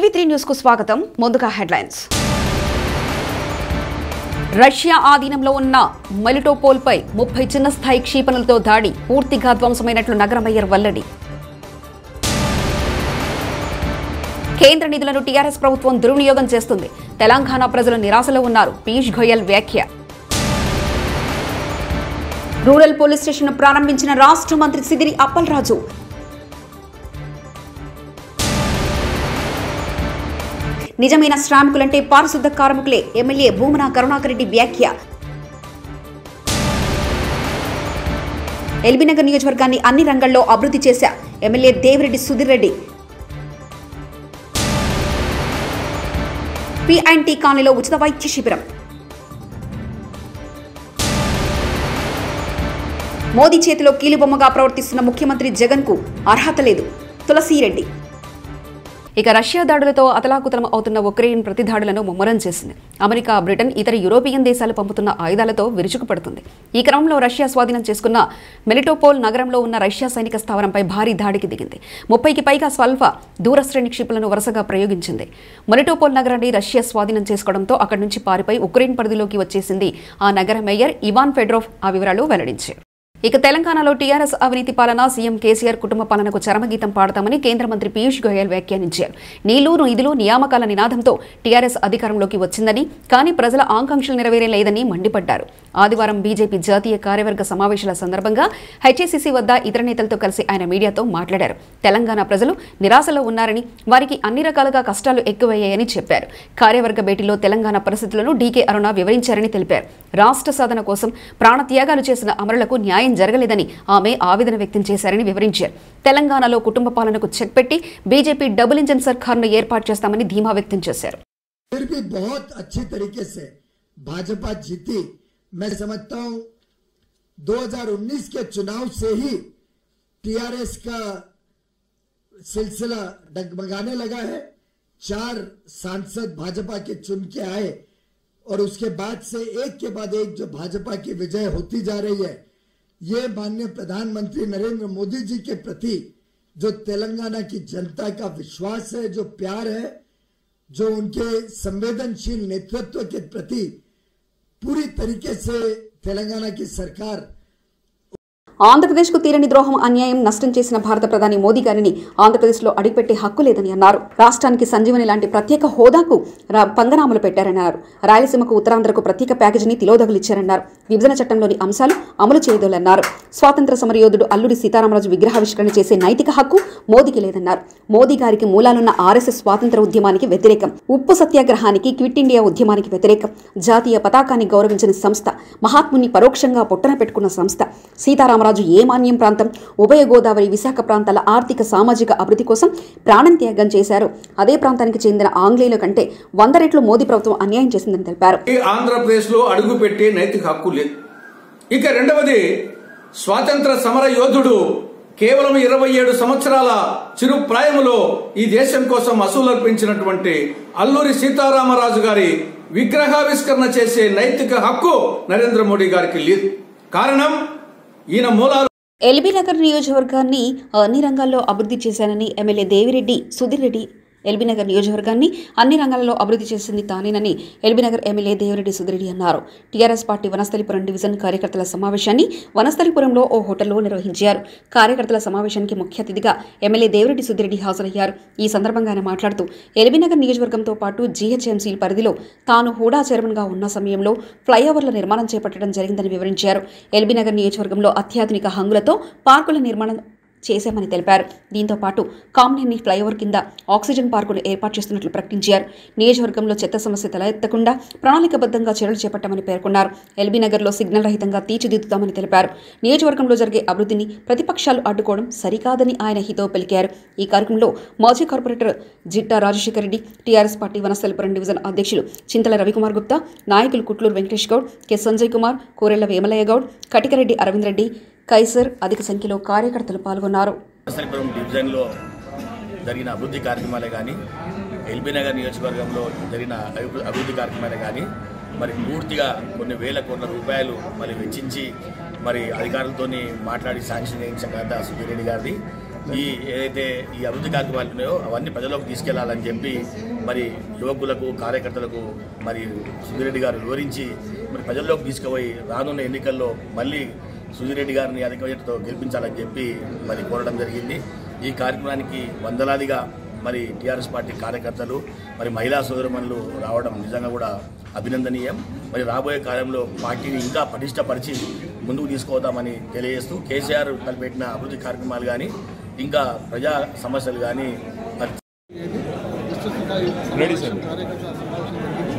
Three news కు స్వాగతం ముందుగా హెడ్లైన్స్ రష్యా ఆధీనంలో ఉన్న మెలిటోపోల్ పై ముప్పై చిన్న స్థాయి క్షిపణులతో దాడి పూర్తిగా ధ్వంసమైనట్లు నగర మేయర్ వెల్లడి కేంద్ర నిధులను టీఆర్ఎస్ ప్రభుత్వం దుర్వినియోగం చేస్తుంది తెలంగాణ ప్రజలు నిరాశలో ఉన్నారు పీయూష్ గోయల్ వ్యాఖ్య రూరల్ పోలీస్ స్టేషన్ ప్రారంభించిన రాష్ట్ర మంత్రి సిదిరి అప్పలరాజు నిజమైన శ్రామికులంటే పారిశుద్ధ కార్మికులే ఎమ్మెల్యే భూమన కరుణాకర్ రెడ్డి వ్యాఖ్య ఎల్బీనగర్ నియోజకవర్గాన్ని అన్ని రంగాల్లో అభివృద్ధి చేశా ఎమ్మెల్యే దేవిరెడ్డి సుధీర్ రెడ్డి పిఐన్టీ కాలనీలో ఉచిత వైద్య శిబిరం మోదీ చేతిలో కీలుబొమ్మగా ప్రవర్తిస్తున్న ముఖ్యమంత్రి జగన్ కు అర్హత లేదు తులసిరెడ్డి ఇక రష్యా దాడులతో అతలాకుతలం అవుతున్న ఉక్రెయిన్ ప్రతిదాడులను ముమ్మరం చేసింది అమెరికా బ్రిటన్ ఇతర యూరోపియన్ దేశాలు పంపుతున్న ఆయుధాలతో విరుచుకుపడుతుంది ఈ క్రమంలో రష్యా స్వాధీనం చేసుకున్న మెలిటోపోల్ నగరంలో ఉన్న రష్యా సైనిక స్థావరంపై భారీ దాడికి దిగింది ముప్పైకి పైగా స్వల్ప దూరశ్రేణి క్షిపణులను వరుసగా ప్రయోగించింది మెలిటోపోల్ నగరాన్ని రష్యా స్వాధీనం చేసుకోవడంతో అక్కడి నుంచి పారిపోయి ఉక్రెయిన్ పరిధిలోకి వచ్చేసింది ఆ నగర మేయర్ ఇవాన్ ఫెడ్రోవ్ ఆ వివరాలు వెల్లడించారు ఇక తెలంగాణలో టీఆర్ఎస్ అవినీతి పాలన సీఎం కేసీఆర్ కుటుంబ పాలనకు చరమగీతం పాడతామని కేంద్ర మంత్రి పీయూష్ గోయల్ వ్యాఖ్యానించారు నీళ్లు నిధులు నియామకాల నినాదంతో టీఆర్ఎస్ అధికారంలోకి వచ్చిందని కానీ ప్రజల ఆకాంక్షలు నెరవేరే లేదని మండిపడ్డారు ఆదివారం బీజేపీ జాతీయ కార్యవర్గ సమావేశాల సందర్భంగా హెచ్ఏసీసీ వద్ద ఇతర నేతలతో కలిసి ఆయన మీడియాతో మాట్లాడారు తెలంగాణ ప్రజలు నిరాశలో ఉన్నారని వారికి అన్ని రకాలుగా కష్టాలు ఎక్కువయ్యాయని చెప్పారు కార్యవర్గ భేటీలో తెలంగాణ పరిస్థితులను డీకే అరుణ వివరించారని తెలిపారు రాష్ట్ర సాధన కోసం ప్రాణత్యాగాలు చేసిన అమరులకు న్యాయం జరగలేదని ఆమె ఆవేదన వ్యక్తం చేశారని వివరించారు తెలంగాణలో కుటుంబ పాలనకు చెక్ పెట్టి బీజేపీ డబుల్ ఇంజన్ సర్కార్ను ఏర్పాటు చేస్తామని ధీమా వ్యక్తం చేశారు फिर भी बहुत अच्छी तरीके से भाजपा जीती मैं समझता हूं 2019 के चुनाव से ही टीआरएस का सिलसिला डगमगाने लगा है चार सांसद भाजपा के चुन के आए और उसके बाद से एक के बाद एक जो भाजपा की विजय होती जा रही है ये माननीय प्रधानमंत्री नरेंद्र मोदी जी के प्रति जो तेलंगाना की जनता का विश्वास है जो प्यार है जो उनके संवेदनशील नेतृत्व के प्रति पूरी तरीके से तेलंगाना की सरकार ఆంధ్రప్రదేశ్కు తీరని ద్రోహం అన్యాయం నష్టం చేసిన భారత ప్రధాని మోదీ గారిని ఆంధ్రప్రదేశ్లో అడిగిపెట్టే హక్కు లేదని అన్నారు రాష్ట్రానికి సంజీవని లాంటి ప్రత్యేక హోదాకు రా- పంగనామాలు పెట్టారన్నారు రాయలసీమకు ఉత్తరాంధ్రకు ప్రత్యేక ప్యాకేజీని తిలోదగులిచ్చారన్నారు విభజన చట్టంలోని అంశాలు అమలు చేయదోలన్నారు స్వాతంత్ర సమరయోధుడు అల్లూరి సీతారామరాజు విగ్రహావిష్కరణ చేసే నైతిక హక్కు మోదీకి లేదన్నారు మోదీ గారికి మూలాలున్న ఆర్ఎస్ఎస్ స్వాతంత్ర ఉద్యమానికి వ్యతిరేకం ఉప్పు సత్యాగ్రహానికి క్విట్ ఇండియా ఉద్యమానికి వ్యతిరేకం జాతీయ పతాకాన్ని గౌరవించిన సంస్థ మహాత్ముని పరోక్షంగా పొట్టన పెట్టుకున్న సంస్థ సీతారామరాజు ఏ మాన్యం ప్రాంతం ఉభయ గోదావరి విశాఖ ప్రాంతాల ఆర్థిక సామాజిక అభివృద్ధి కోసం ప్రాణం త్యాగం చేశారు అదే ప్రాంతానికి చెందిన ఆంగ్లేయుల కంటే వంద రెట్లు మోదీ ప్రభుత్వం అన్యాయం చేసిందని తెలిపారు ఈ ఆంధ్రప్రదేశ్ లో అడుగు పెట్టే నైతిక హక్కు లేదు ఇక రెండవది స్వాతంత్ర సమర యోధుడు కేవలం ఇరవై ఏడు సంవత్సరాల చిరు ప్రాయములో ఈ దేశం కోసం అసూలర్పించినటువంటి అల్లూరి సీతారామరాజు గారి విగ్రహావిష్కరణ చేసే నైతిక హక్కు నరేంద్ర మోడీ గారికి లేదు కారణం ఈయన మూలాలు ఎల్బీ నగర్ నియోజకవర్గాన్ని అన్ని రంగాల్లో అభివృద్ధి చేశానని ఎమ్మెల్యే దేవిరెడ్డి సుధీర్ రెడ్డి ఎల్బీ నగర్ నియోజకవర్గాన్ని అన్ని రంగాలలో అభివృద్ధి చేసింది తానేనని ఎల్బీ నగర్ ఎమ్మెల్యే దేవిరెడ్డి సుధిరెడ్డి అన్నారు టీఆర్ఎస్ పార్టీ వనస్థలిపురం డివిజన్ కార్యకర్తల సమావేశాన్ని వనస్థలిపురంలో ఓ హోటల్లో నిర్వహించారు కార్యకర్తల సమావేశానికి ముఖ్య అతిథిగా ఎమ్మెల్యే దేవిరెడ్డి సుధిరెడ్డి హాజరయ్యారు ఈ సందర్భంగా ఆయన మాట్లాడుతూ ఎల్బీ నగర్ నియోజకవర్గంతో పాటు జీహెచ్ఎంసీ పరిధిలో తాను హూడా చైర్మన్గా ఉన్న సమయంలో ఫ్లైఓవర్ల నిర్మాణం చేపట్టడం జరిగిందని వివరించారు ఎల్బీ నగర్ నియోజకవర్గంలో అత్యాధునిక హంగులతో పార్కుల నిర్మాణం చేశామని తెలిపారు దీంతో పాటు కామ్నేని ఫ్లైఓవర్ కింద ఆక్సిజన్ పార్కును ఏర్పాటు చేస్తున్నట్లు ప్రకటించారు నియోజకవర్గంలో చెత్త సమస్య తలెత్తకుండా ప్రణాళికబద్ధంగా చర్యలు చేపట్టామని పేర్కొన్నారు ఎల్బీ నగర్లో సిగ్నల్ రహితంగా తీర్చిదిద్దుతామని తెలిపారు నియోజకవర్గంలో జరిగే అభివృద్ధిని ప్రతిపక్షాలు అడ్డుకోవడం సరికాదని ఆయన హితో పలికారు ఈ కార్యక్రమంలో మాజీ corporator Jitta Rajasekhara Reddy TRS party Vanasthalipuram division అధ్యక్షులు చింతల రవికుమార్ గుప్తా నాయకులు కుట్లూరు వెంకటేష్ గౌడ్ కె సంజయ్ కుమార్ కోరెళ్ల వేమలయ్య గౌడ్ కటికరెడ్డి అరవింద్ రెడ్డి కైసర్ అధిక సంఖ్యలో కార్యకర్తలు పాల్గొన్నారు నర్సరీపురం డివిజన్లో జరిగిన అభివృద్ధి కార్యక్రమాలే కానీ ఎల్బీ నగర్ నియోజకవర్గంలో జరిగిన అభివృ- అభివృద్ధి కార్యక్రమాలే కానీ మరి పూర్తిగా కొన్ని వేల కోట్ల రూపాయలు మరి వెచ్చించి మరి అధికారులతోని మాట్లాడి శాంక్షన్ చేయించిన ఘనత సుధీర్ రెడ్డి గారిది ఈ ఏదైతే ఈ అభివృద్ధి కార్యక్రమాలు ఉన్నాయో అవన్నీ ప్రజల్లోకి తీసుకెళ్లాలని చెప్పి మరి యువకులకు కార్యకర్తలకు మరి సుధీరెడ్డి గారు వివరించి మరి ప్రజల్లోకి తీసుకుపోయి రానున్న ఎన్నికల్లో మళ్ళీ సుధీరెడ్డి గారిని అధిక మెజార్టీతో గెలిపించాలని చెప్పి మరి కోరడం జరిగింది ఈ కార్యక్రమానికి వందలాదిగా మరి టీఆర్ఎస్ పార్టీ కార్యకర్తలు మరి మహిళా సోదరుమణులు రావడం నిజంగా కూడా అభినందనీయం మరి రాబోయే కాలంలో పార్టీని ఇంకా పటిష్టపరిచి ముందుకు తీసుకుపోతామని తెలియజేస్తూ కేసీఆర్ తలపెట్టిన అభివృద్ధి కార్యక్రమాలు కానీ ఇంకా ప్రజా సమస్యలు కానీ మరి విస్తృత స్థాయి కార్యకర్తల సమావేశం జరిగింది.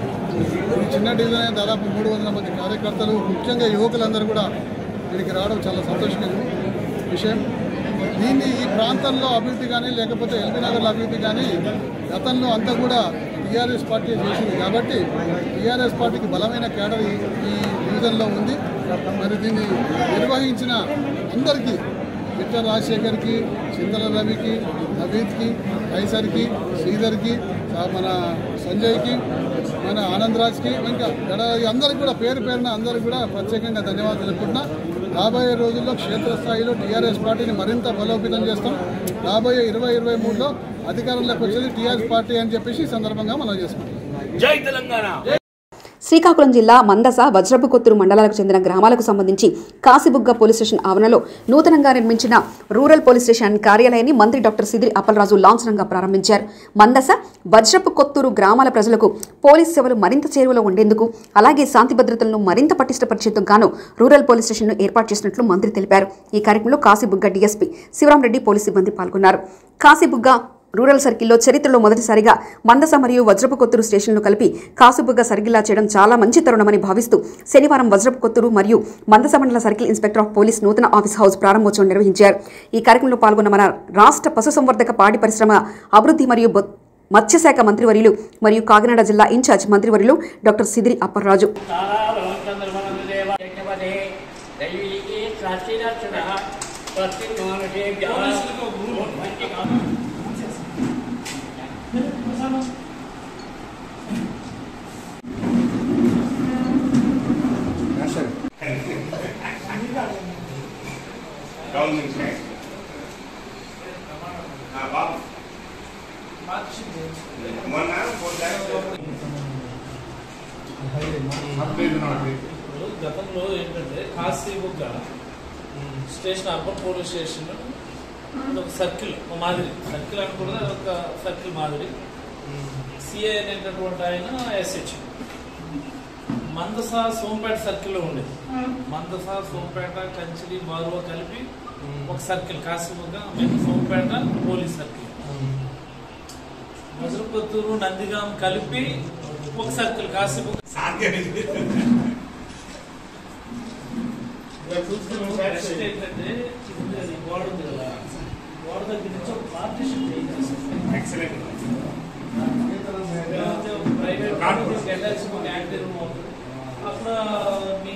ఈ చిన్న డివిజన్ అయిన దాదాపు మూడు వందల మంది కార్యకర్తలు ముఖ్యంగా యువకులందరూ కూడా వీరికి రావడం చాలా సంతోషకరం విషయం దీన్ని ఈ ప్రాంతంలో అభివృద్ధి కానీ లేకపోతే ఎల్బీ నగర్లో అభివృద్ధి కానీ గతంలో అంతా కూడా టీఆర్ఎస్ పార్టీ చేసింది కాబట్టి టీఆర్ఎస్ పార్టీకి బలమైన కేడర్ ఈ ఈ డివిజన్లో ఉంది మరి దీన్ని నిర్వహించిన అందరికీ విక్టర్ రాజశేఖర్కి చింతల రవికి నవీద్కి కైసర్కి శ్రీధర్కి ఆ మన సంజయ్కి మన ఆనందరాజ్కి ఇంకా గడ అందరికి కూడా పేరు పేరున అందరికి కూడా ప్రత్యేకంగా ధన్యవాదాలు తెలుపుకుంటున్నా రాబోయే రోజుల్లో క్షేత్రస్థాయిలో టీఆర్ఎస్ పార్టీని మరింత బలోపేతం చేస్తాం రాబోయే ఇరవై ఇరవై మూడులో అధికారంలోకి వచ్చేది టీఆర్ఎస్ పార్టీ అని చెప్పేసి ఈ సందర్భంగా మనం చేసుకుంటాం జై తెలంగాణ శ్రీకాకుళం జిల్లా మందస వజ్రపు కొత్తూరు మండలాలకు చెందిన గ్రామాలకు సంబంధించి కాసిబుగ్గ పోలీస్ స్టేషన్ ఆవరణలో నూతనంగా నిర్మించిన రూరల్ పోలీస్ స్టేషన్ కార్యాలయాన్ని మంత్రి డాక్టర్ సిదిరి అప్పలరాజు లాంఛనంగా ప్రారంభించారు మందస వజ్రపు కొత్తూరు గ్రామాల ప్రజలకు పోలీస్ సేవలు మరింత చేరువలో ఉండేందుకు అలాగే శాంతి భద్రతలను మరింత పటిష్టపరిచేందుకు గాను రూరల్ పోలీస్ స్టేషన్ను ఏర్పాటు చేసినట్లు మంత్రి తెలిపారు ఈ కార్యక్రమంలో కాసిబుగ్గ డీఎస్పీ శివరాంరెడ్డి పోలీస్ సిబ్బంది పాల్గొన్నారు కాసిబుగ్గ రూరల్ సర్కిల్లో చరిత్రలో మొదటిసారిగా మందస మరియు వజ్రపు కొత్తూరు స్టేషన్లు కలిపి కాసుబుగ్గ సర్కిల్లా చేయడం చాలా మంచి తరుణమని భావిస్తూ శనివారం వజ్రపు కొత్తూరు మరియు మందస మండల సర్కిల్ ఇన్స్పెక్టర్ ఆఫ్ పోలీస్ నూతన ఆఫీస్ హౌస్ ప్రారంభోత్సవం నిర్వహించారు ఈ కార్యక్రమంలో పాల్గొన్న మన రాష్ట్ర పశుసంవర్ధక పాడి పరిశ్రమ అభివృద్ధి మరియు బొ- మత్స్యశాఖ మంత్రివర్యులు మరియు కాకినాడ జిల్లా ఇన్ఛార్జ్ మంత్రివర్యులు డాక్టర్ సిదిరి అప్పర్రాజు గతంలో ఏంటంటే Kasibugga station urban police station అది ఒక సర్కిల్ ఒక మాదిరి సర్కిల్ అనకూడదు అది ఒక సర్కిల్ మాదిరి సిఐ అనేటటువంటి ఆయన ఎస్హెచ్ మందస సోంపేట సర్కిల్లో ఉండేది మందస సోంపేట కంచిలి బారువ కలిపి ఒక సర్కిల్ కాశీబుగ్గ మేము సోంపేట పోలీస్ సర్కిల్ మధురపుత్తూరు నందిగాం కలిపి ఒక సర్కిల్ కాశీబుగ్గ నెక్స్ట్ ఏంటంటే ఇది అది గోడ ఉంది కదా గోడ దగ్గర నుంచి ఒక పార్టీషన్ ప్రైవేట్ వెళ్ళాల్సిన ఒక యాక్టివ్ రూమ్ అవుతుంది అక్కడ మీ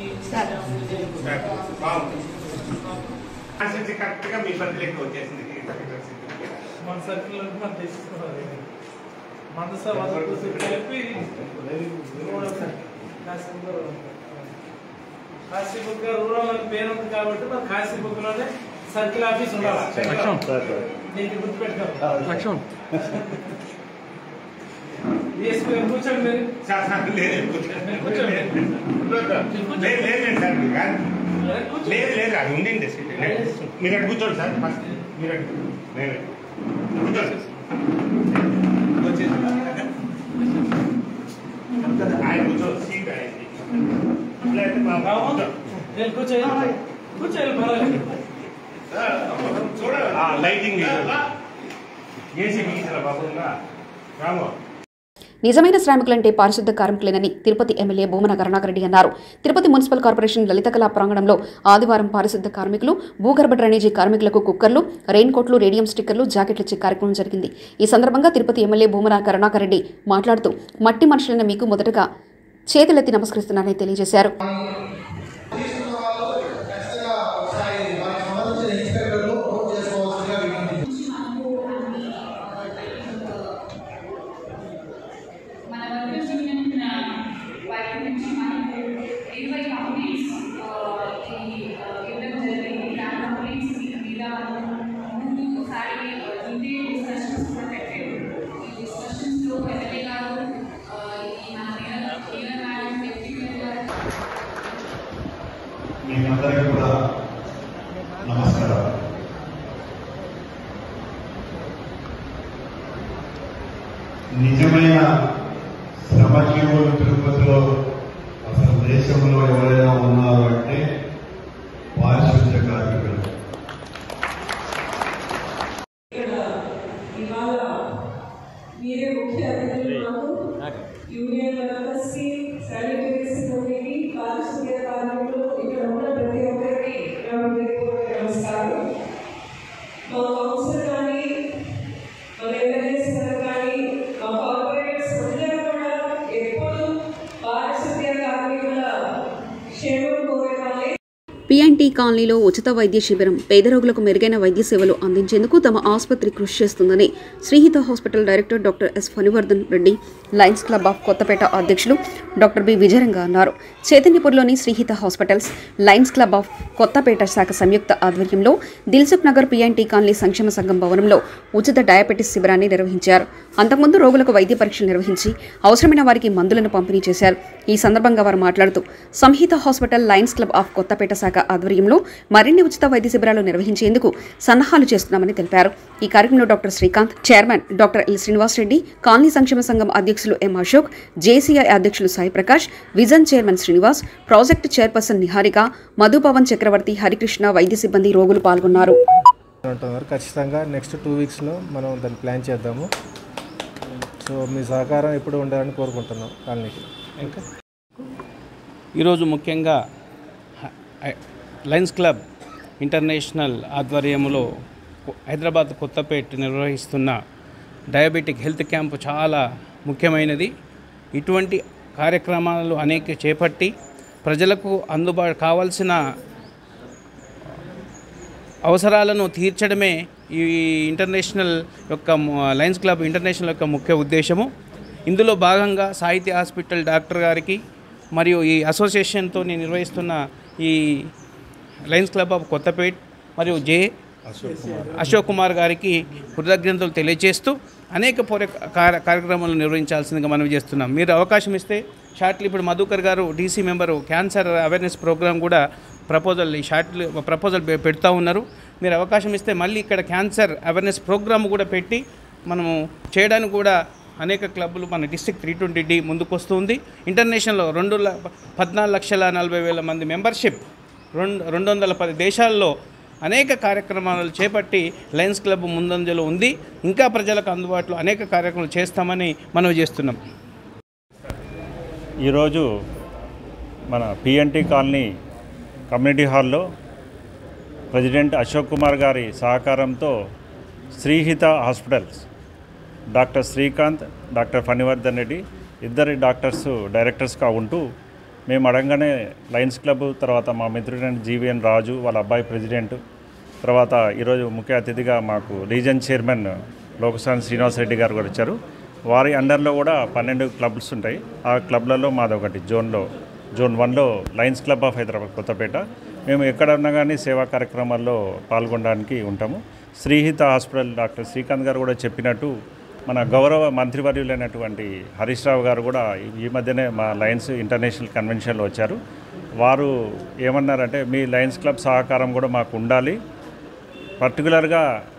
కరెక్ట్గా మీ బదిలీకి వచ్చేసింది మన సర్కిల్ నుంచి మనం తెచ్చుకోవాలి మనస వదలు కలిపి కాశీబుక్ రూరల్ అని పేరు ఉంది కాబట్టి మరి కాశీబుక్ లోనే సర్కిల్ ఆఫీస్ ఉండాలి నీకు గుర్తుపెట్టుకో డిఎస్పీ గారు కూర్చోండి మీరు సార్ సార్ లేదు మీరు కూర్చోండి లేదు లేదు సార్ మీరు కాదు. మీరు కూర్చోండి. లేదు లేదు అది ఉండింది సీట్. మీరు అక్కడ కూర్చోండి సార్ ఫస్ట్ మీరు అక్కడ నేను కూర్చోండి ఆయన కూర్చో సీట్ అయింది లేకపోతే మా రాము, నేను కూర్చోండి కూర్చోండి పర్వాలేదు చూడాలి లైటింగ్ ఏసీ గీసిన బాబు రాము నిజమైన శ్రామికులంటే పారిశుద్ధ కార్మికులేనని తిరుపతి ఎమ్మెల్యే భూమన కరుణాకర్ రెడ్డి అన్నారు తిరుపతి మున్సిపల్ కార్పొరేషన్ లలిత కళా ప్రాంగణంలో ఆదివారం పారిశుద్ధ కార్మికులు భూగర్భ డ్రైనేజీ కార్మికులకు కుక్కర్లు రెయిన్ కోట్లు రేడియం స్టిక్కర్లు జాకెట్లు ఇచ్చే కార్యక్రమం జరిగింది ఈ సందర్భంగా తిరుపతి ఎమ్మెల్యే భూమన కరుణాకర్ రెడ్డి మాట్లాడుతూ మట్టి మనుషులైన మీకు మొదటగా చేతులెత్తి నమస్కరిస్తున్నారని తెలియజేశారు మన వద్ద చూసిన వాటి నుంచి మనకు ఇరవై కంప్లీట్స్ ఈ ఇవ్వడం జరిగింది ఆ కంప్లీట్స్ మీద ముందు నిజమైన శ్రమజీవులు తిరుపతిలో అసలు దేశంలో ఎవరైనా ఉన్నారు అంటే పారిశుద్ధ్య కార్మికులు ఇవాళ మీరే ముఖ్య అతిథులు మాకు యూనియన్ మెంబర్స్కి శానిటరీ సిబ్బందికి పారిశుద్ధ్య కార్మికులు ఇక్కడ ఉన్న ప్రతి ఒక్కరికి నా హృదయపూర్వక నమస్కారం మా కౌన్సిల్ కానీ మన ఎమ్మెల్యేస్ గారు కానీ మా కార్పొరేటర్స్ అందరూ కూడా ఎప్పుడు పారిశుద్ధ్య కార్మికుల క్షేమం కోరే వాళ్ళే పిఎన్టీ కాలనీలో ఉచిత వైద్య శిబిరం పేద రోగులకు మెరుగైన వైద్య సేవలు అందించేందుకు తమ ఆసుపత్రి కృషి చేస్తుందని Srihita hospital director doctor S Phanivardhan Reddy Lions club of Kothapet అధ్యక్షులు డాక్టర్ బి విజయరంగ అన్నారు చైతన్యపూర్లోని Srihita hospitals Lions club of Kothapet శాఖ సంయుక్త ఆధ్వర్యంలో దిల్సుఖ్ నగర్ పిఎన్టీ కాలనీ సంక్షేమ సంఘం భవనంలో ఉచిత డయాబెటిస్ శిబిరాన్ని నిర్వహించారు అంతకుముందు రోగులకు వైద్య పరీక్షలు నిర్వహించి అవసరమైన వారికి మందులను పంపిణీ చేశారు ఈ సందర్భంగా వారు మాట్లాడుతూ Samhita hospital Lions club of Kothapet శాఖ ఆధ్వర్యంలో మరిన్ని ఉచిత వైద్య శిబిరాలు నిర్వహించేందుకు సన్నాహాలు చేస్తున్నామని తెలిపారు ఈ కార్యక్రమంలో doctor Srikanth chairman doctor L Srinivas Reddy colony సంక్షేమ సంఘం అధ్యక్షులు ఎం అశోక్ జేసీఐ అధ్యక్షులు Sai Prakash vision chairman Srinivas project chairperson Niharika Madhupavan Chakravarthy Harikrishna వైద్య సిబ్బంది రోగులు పాల్గొన్నారు ఉంటున్నారు ఖచ్చితంగా నెక్స్ట్ టూ వీక్స్లో మనం దాన్ని ప్లాన్ చేద్దాము సో మీ సహకారం ఎప్పుడు ఉండాలని కోరుకుంటున్నాం కాలనీకి ఇంకా ఈరోజు ముఖ్యంగా హ- లయన్స్ క్లబ్ ఇంటర్నేషనల్ ఆధ్వర్యంలో కొ- హైదరాబాద్ కొత్తపేట నిర్వహిస్తున్న డయాబెటిక్ హెల్త్ క్యాంపు చాలా ముఖ్యమైనది ఇటువంటి కార్యక్రమాలు అనేక చేపట్టి ప్రజలకు అందుబాటు కావాల్సిన అవసరాలను తీర్చడమే ఈ ఇంటర్నేషనల్ యొక్క ము- లయన్స్ క్లబ్ ఇంటర్నేషనల్ యొక్క ముఖ్య ఉద్దేశము ఇందులో భాగంగా సాహిత్య హాస్పిటల్ డాక్టర్ గారికి మరియు ఈ అసోసియేషన్తో నేను నిర్వహిస్తున్న ఈ లయన్స్ క్లబ్ ఆఫ్ కొత్తపేట్ మరియు జే అశోక్ కుమార్. అశోక్ కుమార్ గారికి కృతజ్ఞతలు తెలియజేస్తూ అనేక పోర కార్య- కార్యక్రమాలు నిర్వహించాల్సిందిగా మనం చేస్తున్నాం మీరు అవకాశం ఇస్తే షార్ట్లీ ఇప్పుడు మధుకర్ గారు DC member cancer awareness programme కూడా ప్రపోజల్ ఈ షార్ట్లు ప్రపోజల్ పె- పెడతా ఉన్నారు మీరు అవకాశం ఇస్తే మళ్ళీ ఇక్కడ క్యాన్సర్ అవేర్నెస్ ప్రోగ్రామ్ కూడా పెట్టి మనము చేయడానికి కూడా అనేక క్లబ్బులు మన డిస్ట్రిక్ట్ త్రీ ట్వంటీ డి ముందుకు వస్తుంది ఇంటర్నేషనల్లో రెండు ల పద్నాలుగు లక్షల నలభై వేల మంది మెంబర్షిప్ రెండు రెండు వందల పది దేశాల్లో అనేక కార్యక్రమాలు చేపట్టి లయన్స్ క్లబ్ ముందంజలో ఉంది ఇంకా ప్రజలకు అందుబాటులో అనేక కార్యక్రమాలు చేస్తామని మనవి చేస్తున్నాం ఈరోజు మన పిఎన్టీ కాలనీ కమ్యూనిటీ హాల్లో ప్రెసిడెంట్ అశోక్ కుమార్ గారి సహకారంతో Srihita hospitals doctor Srikanth doctor Phanivardhan Reddy ఇద్దరి డాక్టర్స్ డైరెక్టర్స్గా ఉంటూ మేము అడగగానే లయన్స్ క్లబ్ తర్వాత మా మిత్రుడైన జీవీఎన్ రాజు వాళ్ళ అబ్బాయి ప్రెసిడెంట్ తర్వాత ఈరోజు ముఖ్య అతిథిగా మాకు రీజన్ చైర్మన్ లోకసాని శ్రీనివాస్ రెడ్డి గారు కూడా వచ్చారు వారి అండర్లో కూడా పన్నెండు క్లబ్స్ ఉంటాయి ఆ క్లబ్లలో మాది ఒకటి జోన్లో జోన్ వన్లో Lions club of Hyderabad Kothapet మేము ఎక్కడ ఉన్నా కానీ సేవా కార్యక్రమాల్లో పాల్గొనడానికి ఉంటాము శ్రీహిత హాస్పిటల్ డాక్టర్ శ్రీకాంత్ గారు కూడా చెప్పినట్టు మన గౌరవ మంత్రివర్యులైనటువంటి హరీష్ రావు గారు కూడా ఈ- ఈ మధ్యనే మా లయన్స్ ఇంటర్నేషనల్ కన్వెన్షన్లో వచ్చారు వారు ఏమన్నారంటే మీ లయన్స్ క్లబ్ సహకారం కూడా మాకు ఉండాలి పర్టికులర్గా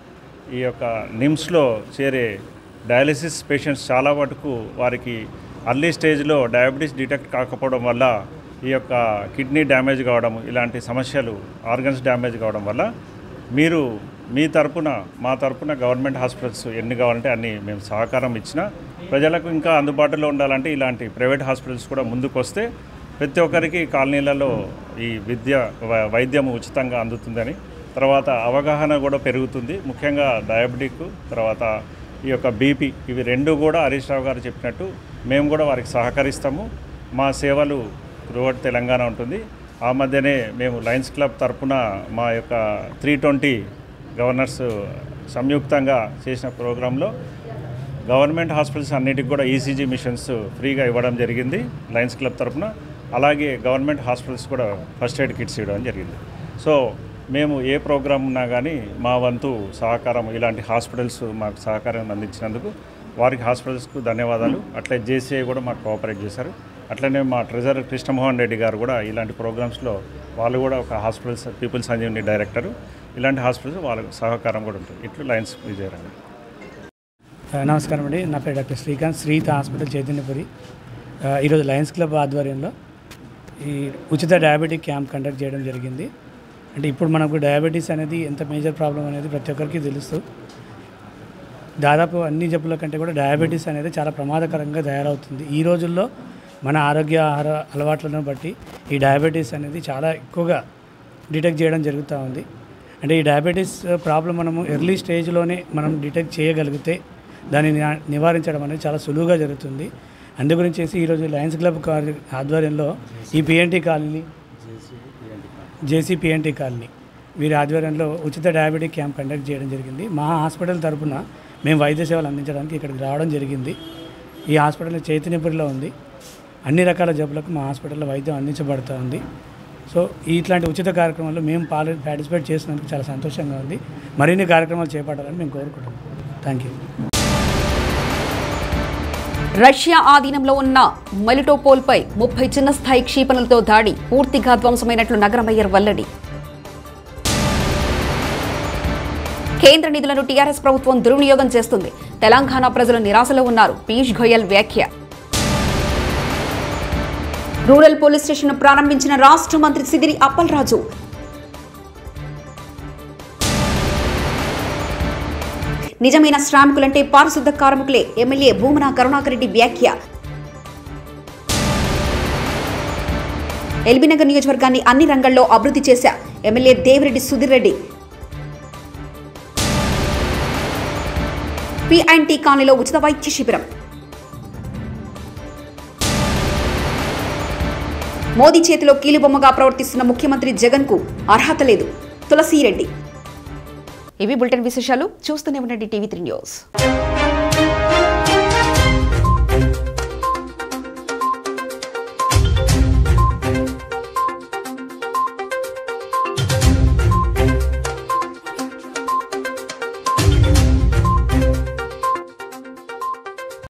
ఈ యొక్క నిమ్స్లో చేరే డయాలిసిస్ పేషెంట్స్ చాలా మటుకు వారికి అర్లీ స్టేజ్లో డయాబెటీస్ డిటెక్ట్ కాకపోవడం వల్ల ఈ యొక్క కిడ్నీ డ్యామేజ్ కావడం ఇలాంటి సమస్యలు ఆర్గన్స్ డ్యామేజ్ కావడం వల్ల మీరు మీ తరపున మా తరపున గవర్నమెంట్ హాస్పిటల్స్ ఎన్ని కావాలంటే అన్ని మేము సహకారం ఇచ్చిన ప్రజలకు ఇంకా అందుబాటులో ఉండాలంటే ఇలాంటి ప్రైవేట్ హాస్పిటల్స్ కూడా ముందుకు వస్తే ప్రతి ఒక్కరికి కాలనీలలో ఈ విద్య వ- వైద్యం ఉచితంగా అందుతుందని తర్వాత అవగాహన కూడా పెరుగుతుంది ముఖ్యంగా డయాబెటిక్ తర్వాత ఈ యొక్క బీపీ ఇవి రెండు కూడా హరీష్ రావు గారు చెప్పినట్టు మేము కూడా వారికి సహకరిస్తాము మా సేవలు త్రూఅవుట్ తెలంగాణ ఉంటుంది ఆ మధ్యనే మేము లయన్స్ క్లబ్ తరపున మా యొక్క త్రీ ట్వంటీ గవర్నర్స్ సంయుక్తంగా చేసిన ప్రోగ్రాంలో గవర్నమెంట్ హాస్పిటల్స్ అన్నిటికి కూడా ఈసీజీ మిషన్స్ ఫ్రీగా ఇవ్వడం జరిగింది లయన్స్ క్లబ్ తరపున అలాగే గవర్నమెంట్ హాస్పిటల్స్ కూడా ఫస్ట్ ఎయిడ్ కిట్స్ ఇవ్వడం జరిగింది సో మేము ఏ ప్రోగ్రాం ఉన్నా కానీ మా వంతు సహకారం ఇలాంటి హాస్పిటల్స్ మాకు సహకారం అందించినందుకు వారికి హాస్పిటల్స్కు ధన్యవాదాలు అట్లే జేసీఐ కూడా మాకు కోఆపరేట్ చేశారు అట్లనే మా ట్రెజర్ కృష్ణమోహన్ రెడ్డి గారు కూడా ఇలాంటి ప్రోగ్రామ్స్లో వాళ్ళు కూడా ఒక హాస్పిటల్స్ పీపుల్ సంజీవని డైరెక్టరు ఇలాంటి హాస్పిటల్స్ వాళ్ళకు సహకారం కూడా ఉంటుంది ఇట్లు లయన్స్ విజయరంగం ఆ, నమస్కారం అండి నా పేరు డాక్టర్ శ్రీకాంత్ శ్రీత హాస్పిటల్ చైతన్యపురి ఆ, ఈరోజు లయన్స్ క్లబ్ ఆధ్వర్యంలో ఈ ఉచిత డయాబెటిక్ క్యాంప్ కండక్ట్ చేయడం జరిగింది అంటే ఇప్పుడు మనకు డయాబెటీస్ అనేది ఎంత మేజర్ ప్రాబ్లం అనేది ప్రతి ఒక్కరికి తెలుస్తూ దాదాపు అన్ని జబ్బుల కంటే కూడా డయాబెటీస్ అనేది చాలా ప్రమాదకరంగా తయారవుతుంది ఈ రోజుల్లో మన ఆరోగ్య ఆహార అలవాట్లను బట్టి ఈ డయాబెటీస్ అనేది చాలా ఎక్కువగా డిటెక్ట్ చేయడం జరుగుతూ ఉంది అంటే ఈ డయాబెటీస్ ప్రాబ్లం మనము ఎర్లీ స్టేజ్లోనే మనం డిటెక్ట్ చేయగలిగితే దాన్ని నివా- నివారించడం అనేది చాలా సులువుగా జరుగుతుంది అందు గురించి ఈరోజు లయన్స్ క్లబ్ కార్- ఆధ్వర్యంలో ఈ PNT colony JC PNT colony వీరి ఆధ్వర్యంలో ఉచిత డయాబెటిక్ క్యాంప్ కండక్ట్ చేయడం జరిగింది మా హాస్పిటల్ తరపున మేము వైద్య సేవలు అందించడానికి ఇక్కడికి రావడం జరిగింది ఈ హాస్పిటల్ చైతన్యపురిలో ఉంది అన్ని రకాల జబ్బులకు మా హాస్పిటల్లో వైద్యం అందించబడుతూ ఉంది సో ఇట్లాంటి ఉచిత కార్యక్రమాల్లో మేము పాలి పార్టిసిపేట్ చేసినందుకు చాలా సంతోషంగా ఉంది మరిన్ని కార్యక్రమాలు చేపట్టాలని మేము కోరుకుంటున్నాం థ్యాంక్ యూ రష్యా ఆధీనంలో ఉన్న మెలిటోపోల్పై ముప్పై చిన్న స్థాయి క్షిపణులతో దాడి పూర్తిగా ధ్వంసమైనట్లు నగర మేయర్ వెల్లడి కేంద్ర నిధులను టీఆర్ఎస్ ప్రభుత్వం దుర్వినియోగం చేస్తుంది తెలంగాణ ప్రజలు నిరాశలో ఉన్నారు పీయూష్ గోయల్ వ్యాఖ్య రూరల్ పోలీస్ స్టేషన్ ప్రారంభించిన రాష్ట్ర మంత్రి సిదిరి అప్పలరాజు నిజమైన శ్రామికులంటే పారిశుద్ధ కార్మికులే ఎమ్మెల్యే భూమన కరుణాకర్ రెడ్డి వ్యాఖ్య ఎల్బీనగర్ నియోజకవర్గాన్ని అన్ని రంగాల్లో అభివృద్ధి చేశా ఎమ్మెల్యే దేవిరెడ్డి సుధీర్ రెడ్డి పిఐన్టీ కాలనీలో ఉచిత వైద్య శిబిరం మోదీ చేతిలో కీలుబొమ్మగా ప్రవర్తిస్తున్న ముఖ్యమంత్రి జగన్ కు అర్హత లేదు తులసిరెడ్డి ఇవి బులెటిన్ విశేషాలు చూస్తూనే ఉండండి టీవీ త్రీ న్యూస్